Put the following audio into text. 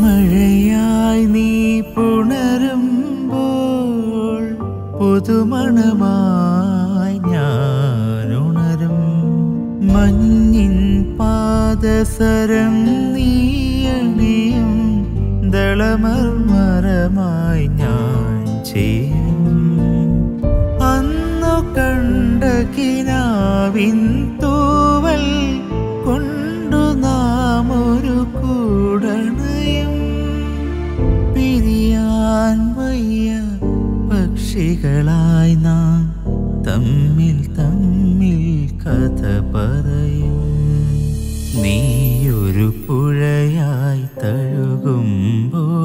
മഴയായി നീ പുണരുമ്പോൾ പുതുമണമായി ഞാൻ ഉണരും മഞ്ഞിൻ പാദസരം നീയണിയും ദളമർമരമായി ഞാൻ ചേരും അന്നു കണ്ട കിനാവിൻ തൂവൽ കൊണ്ടു നാം ഒരു കൂടണയും പിരിയാൻ വയ്യ പക്ഷികളായി നാം തമ്മിൽ തമ്മിൽ കഥ പറയും നീയൊരു പുഴയായി തഴുകുമ്പോൾ